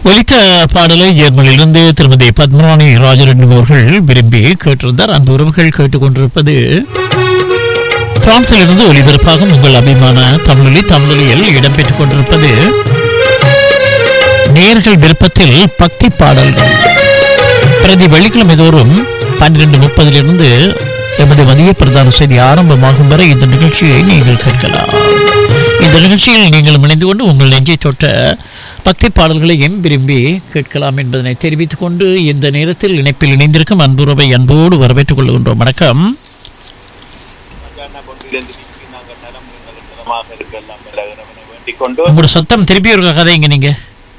ஒலித்த பாடலை ஜெர்மனியிலிருந்து திருமதி பத்மராணி ராஜரட்னம் அவர்கள் விரும்பி கேட்டிருந்தார் அந்த உறவுகள் கேட்டுக்கொண்டிருப்பது பிரான்சிலிருந்து ஒலிபரப்பாகும் உங்கள் அபிமான தமிழொலி தமிழொலியில் இடம்பெற்றுக் கொண்டிருப்பது நேர்கள் விருப்பத்தில் பக்தி பாடல்கள் பிரதி வெள்ளிக்கிழமை தோறும் பன்னிரண்டு முப்பதிலிருந்து எமது மதிய பிரதான செய்தி ஆரம்பமாகும் வரை இந்த நிகழ்ச்சியை நீங்கள் கேட்கலாம் இந்த நிகழ்ச்சியில் நீங்கள் இணைந்து கொண்டு உங்கள் நெஞ்சை தொட்ட பக்தி பாடல்களையும் விரும்பி கேட்கலாம் என்பதனை தெரிவித்துக் கொண்டு இந்த நேரத்தில் இணைப்பில் இணைந்திருக்கும் அன்புறவை அன்போடு வரவேற்றுக் கொள்கின்றோம் வணக்கம் உங்களுடைய சத்தம் திருப்பி ஒரு கதைங்க நீங்க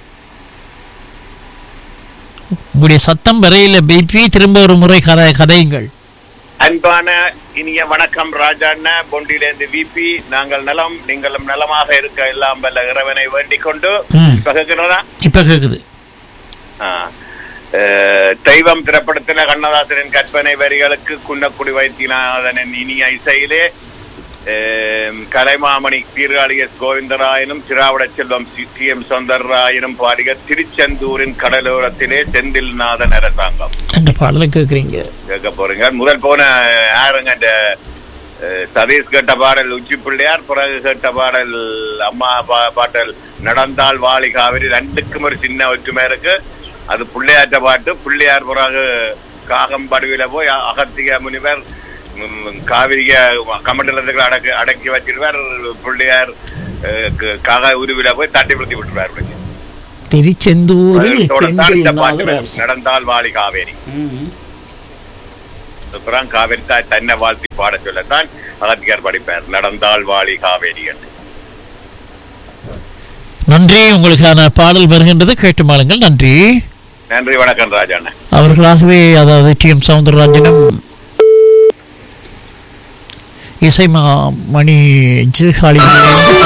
உங்களுடைய சத்தம் வரையில பிபி திரும்ப ஒரு முறை கதை கதையுங்கள் அன்பான இனிய வணக்கம் ராஜாண்ண பொண்டிலேந்து விபி நாங்கள் நலம் நீங்களும் நலமாக இருக்க எல்லாம் வல்ல இறைவனை வேண்டிக் கொண்டு ம். இப்ப கேட்கிறதா? இப்ப கேக்குது ஆ. அஹ், தெய்வம் திரைப்படத்தின கண்ணதாசனின் கற்பனை வரிகளுக்கு குன்னக்குடி வைத்தியநாதனின் இனிய இசையிலே அஹ், கலைமாமணி சீர்காழி எஸ் கோவிந்தராயனும் திராவிட செல்வம் சி எம் சௌந்தரராயனும் பாடிய திருச்செந்தூரின் கடலோரத்திலே செந்தில்நாதன் அரசாங்கம் என்ற பாடலை கேக்குறீங்க கேட்க போறீங்க முதல் போன யாருங்க இந்த அஹ், சதீஷ் கேட்ட பாடல் உச்சி பிள்ளையார் பிறகு கேட்ட பாடல் அம்மா பா- பாட்டல் நடந்தால் வாலி காவிரி ரெண்டுக்கும் ஒரு சின்ன ஒற்றுமை இருக்கு அது பிள்ளையாற்ற பாட்டு பிள்ளையார் பிறகு காகம் படுவில போய் அ- அகத்திய முனிவர் ம், காவிரிய கமண்டலத்துக்கு அடக்கி அடக்கி வச்சிருவார் பிள்ளையார் அஹ், க- காக உருவில போய் தட்டி பிடிச்சி விட்டுருவார் திருச்செந்தூரில் அதோட தான் இந்த பாட்டு செந்தில் வரும். நடந்தால் வாலி காவேரி அப்புறம் காவேரி தான் தன்னை வாழ்த்தி பாட சொல்லத்தான் அகத்தியார் படிப்பார் நடந்தால் வாலி காவேரி என்று நன்றி உங்களுக்கான பாடல் வருகின்றது கேட்டு மாளுங்கள் நன்றி நன்றி வணக்கம் ராஜாண்ணா அவர்களாகவே அதாவது டி எம் சவுந்தரராஜனும் இசைமா மணி ஜிஹாலி